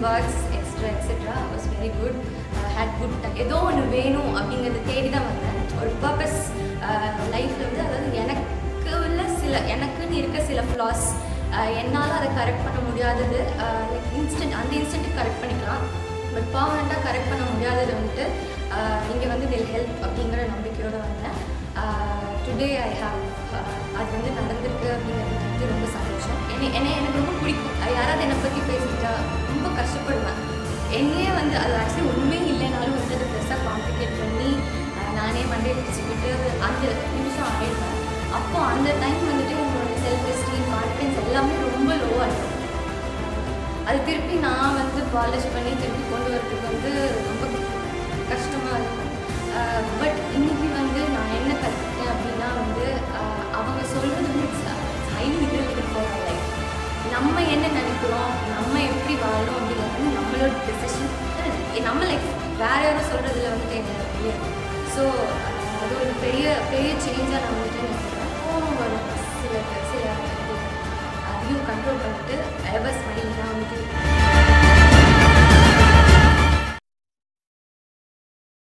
Words extra etcetera was very good had good ஏதோ ஒன்று வேணும் அப்படிங்கிறத தேடி தான் வந்தேன் ஒரு பர்பஸ் லைஃப்பில் வந்து அதாவது எனக்கு உள்ள சில எனக்குன்னு இருக்க சில ஃப்ளாஸ் என்னால் அதை கரெக்ட் பண்ண முடியாதது லைக் இன்ஸ்டன்ட் அந்த இன்ஸ்டன்ட்டுக்கு கரெக்ட் பண்ணிக்கலாம் பட் பர்மனெண்ட்டாக கரெக்ட் பண்ண முடியாதது வந்துட்டு இங்கே வந்து தில் ஹெல்ப் அப்படிங்கிற நம்பிக்கையோடு வந்தேன் டுடே ஐ ஹாவ் அது வந்து நடந்திருக்கு அப்படிங்கிறது வந்து ரொம்ப சந்தோஷம் என்னை என்னை எனக்கு ரொம்ப பிடிக்கும் அஹ் யாராவது என்னை பற்றி பேசிட்டா ரொம்ப கஷ்டப்படுவேன் என்னையே வந்து அது ஆக்சுவலி ஒன்றுமே இல்லைனாலும் வந்து அதை பெருசாக காம்ப்ளிகேட் பண்ணி அஹ் நானே மண்டே பிடிச்சிக்கிட்டு அந்த நிமிஷம் ஆகிடுவேன் அப்போ அந்த டைம் வந்துட்டு என்னோட செல்ஃப் எஸ்டீம் கான்ஃபிடன்ஸ் எல்லாமே ரொம்ப லோவாக இருக்கும் அது திருப்பி நான் வந்து பாலிஷ் பண்ணி திருப்பி கொண்டு வரதுக்கு வந்து ரொம்ப கஷ்டமாக இருக்கும் பட் இன்னைக்கு வந்து நான் என்ன கற்றுக்கிட்டேன் அப்படின்னா வந்து ஆஹ் அவங்க சொல்கிறது வந்து it's highly related for our life நம்ம என்ன நினைக்கிறோம் நம்ம எப்படி வாழணும் அப்படிங்கிறது வந்து நம்மளோட டெசிஷன் நம்ம லைஃப் வேற யாரும் சொல்கிறதுல வந்துட்டு எங்களுக்கு தெரியாது ஸோ அது ஒரு பெரிய பெரிய சேஞ்சாக நான் வந்துட்டு நினைக்கிறேன் கோவம் வரும் சில சில இது. அதையும் கண்ட்ரோல் பண்ணிட்டு எவர் ஸ்மைல் தான் வந்துட்டு